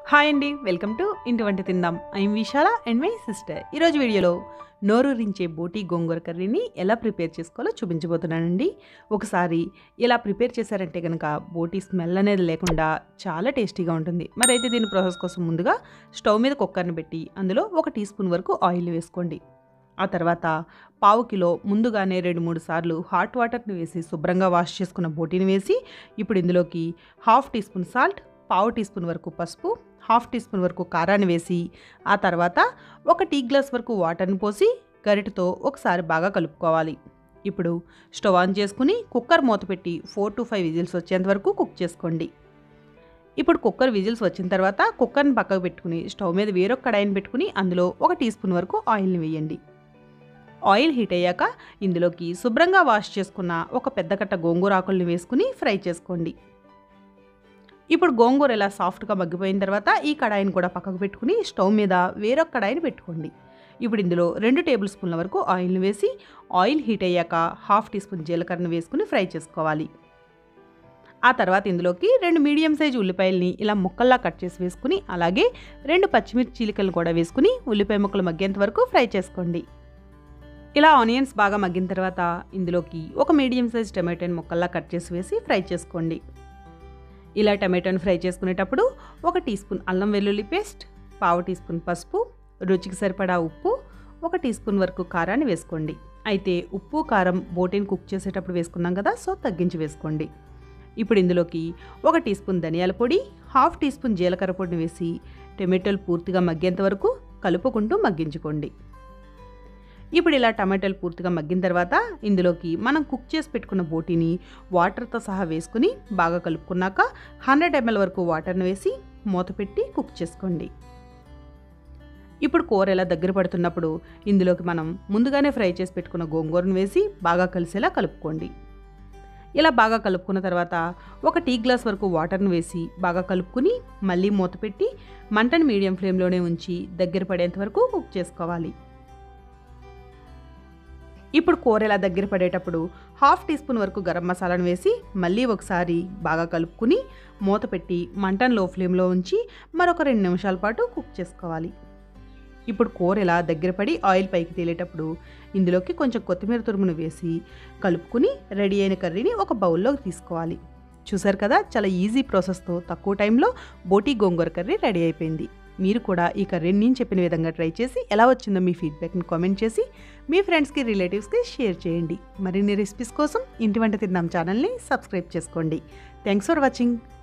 hi అండి welcome to ఇంటి వంట తిందాం I'm Vishala and my sister ఈరోజు వీడియోలో నోరూరించే బోటి గోంగూర కర్రీని ఎలా ప్రిపేర్ చేసుకోవాలో చూపించబోతున్నానండి ఒకసారి ఇలా ప్రిపేర్ చేశారంటే కనుక బోటి స్మెల్ అనేది లేకుండా చాలా టేస్టీగా ఉంటుంది మరి అయితే దీని ప్రాసెస్ కోసం ముందుగా స్టవ్ మీద కుక్కర్ని పెట్టి అందులో ఒక టీ స్పూన్ వరకు ఆయిల్ వేసుకోండి ఆ తర్వాత పావు కిలో ముందుగానే రెండు మూడు సార్లు హాట్ వాటర్ని వేసి శుభ్రంగా వాష్ చేసుకున్న బోటీని వేసి ఇప్పుడు ఇందులోకి హాఫ్ టీ స్పూన్ సాల్ట్ పావు టీ స్పూన్ వరకు పసుపు హాఫ్ టీ స్పూన్ వరకు కారాన్ని వేసి ఆ తర్వాత ఒక టీ గ్లాస్ వరకు వాటర్ని పోసి గరిటతో ఒకసారి బాగా కలుపుకోవాలి ఇప్పుడు స్టవ్ ఆన్ చేసుకుని కుక్కర్ మూత పెట్టి ఫోర్ టు ఫైవ్ విజిల్స్ వచ్చేంత వరకు కుక్ చేసుకోండి ఇప్పుడు కుక్కర్ విజిల్స్ వచ్చిన తర్వాత కుక్కర్ని పక్కకు పెట్టుకుని స్టవ్ మీద వేరొక కడాయిని పెట్టుకుని అందులో ఒక టీ స్పూన్ వరకు ఆయిల్ని వేయండి ఆయిల్ హీట్ అయ్యాక ఇందులోకి శుభ్రంగా వాష్ చేసుకున్న ఒక పెద్ద కట్ట గోంగూర ఆకుల్ని వేసుకుని ఫ్రై చేసుకోండి ఇప్పుడు గోంగూర ఇలా సాఫ్ట్గా మగ్గిపోయిన తర్వాత ఈ కడాయిని కూడా పక్కకు పెట్టుకుని స్టవ్ మీద వేరొక కడాయిని పెట్టుకోండి ఇప్పుడు ఇందులో రెండు టేబుల్ స్పూన్ల వరకు ఆయిల్ని వేసి ఆయిల్ హీట్ అయ్యాక హాఫ్ టీ స్పూన్ జీలకర్రను వేసుకుని ఫ్రై చేసుకోవాలి ఆ తర్వాత ఇందులోకి రెండు మీడియం సైజు ఉల్లిపాయల్ని ఇలా ముక్కల్లా కట్ చేసి వేసుకుని అలాగే రెండు పచ్చిమిర్చి చీలికలను కూడా వేసుకుని ఉల్లిపాయ ముక్కలు మగ్గేంత వరకు ఫ్రై చేసుకోండి ఇలా ఆనియన్స్ బాగా మగ్గిన తర్వాత ఇందులోకి ఒక మీడియం సైజ్ టమాటోని ముక్కల్లా కట్ చేసి వేసి ఫ్రై చేసుకోండి ఇలా టమాటోని ఫ్రై చేసుకునేటప్పుడు ఒక టీ స్పూన్ అల్లం వెల్లుల్లి పేస్ట్ పావు టీ స్పూన్ పసుపు రుచికి సరిపడా ఉప్పు ఒక టీ స్పూన్ వరకు కారాన్ని వేసుకోండి అయితే ఉప్పు కారం బోటీని కుక్ చేసేటప్పుడు వేసుకున్నాం కదా సో తగ్గించి వేసుకోండి ఇప్పుడు ఇందులోకి ఒక టీ స్పూన్ ధనియాల పొడి హాఫ్ టీ స్పూన్ జీలకర్ర పొడిని వేసి టమాటోలు పూర్తిగా మగ్గేంత వరకు కలుపుకుంటూ మగ్గించుకోండి ఇప్పుడు ఇలా టమాటాలు పూర్తిగా మగ్గిన తర్వాత ఇందులోకి మనం కుక్ చేసి పెట్టుకున్న బోటీని వాటర్తో సహా వేసుకుని బాగా కలుపుకున్నాక హండ్రెడ్ ఎంఎల్ వరకు వాటర్ని వేసి మూత పెట్టి కుక్ చేసుకోండి ఇప్పుడు కూర ఇలా దగ్గర పడుతున్నప్పుడు ఇందులోకి మనం ముందుగానే ఫ్రై చేసి పెట్టుకున్న గోంగూరను వేసి బాగా కలిసేలా కలుపుకోండి ఇలా బాగా కలుపుకున్న తర్వాత ఒక టీ గ్లాస్ వరకు వాటర్ను వేసి బాగా కలుపుకుని మళ్ళీ మూత పెట్టి మంటను మీడియం ఫ్లేమ్లోనే ఉంచి దగ్గర పడేంత వరకు కుక్ చేసుకోవాలి ఇప్పుడు కూర ఇలా దగ్గర పడేటప్పుడు హాఫ్ టీ స్పూన్ వరకు గరం మసాలాను వేసి మళ్ళీ ఒకసారి బాగా కలుపుకుని మూత పెట్టి మంటను లో ఫ్లేమ్లో ఉంచి మరొక రెండు నిమిషాల పాటు కుక్ చేసుకోవాలి ఇప్పుడు కూర ఇలా దగ్గర పడి ఆయిల్ పైకి తేలేటప్పుడు ఇందులోకి కొంచెం కొత్తిమీర తురుమును వేసి కలుపుకుని రెడీ అయిన కర్రీని ఒక బౌల్లోకి తీసుకోవాలి చూసారు కదా చాలా ఈజీ ప్రాసెస్తో తక్కువ టైంలో బోటీ గోంగూర కర్రీ రెడీ అయిపోయింది మీరు కూడా ఈ కర్రీని నేను చెప్పిన విధంగా ట్రై చేసి ఎలా వచ్చిందో మీ ఫీడ్బ్యాక్ని కామెంట్ చేసి మీ ఫ్రెండ్స్కి రిలేటివ్స్కి షేర్ చేయండి మరిన్ని రెసిపీస్ కోసం ఇంటి వంట తిందాం ఛానల్ని సబ్స్క్రైబ్ చేసుకోండి థ్యాంక్స్ ఫర్ వాచింగ్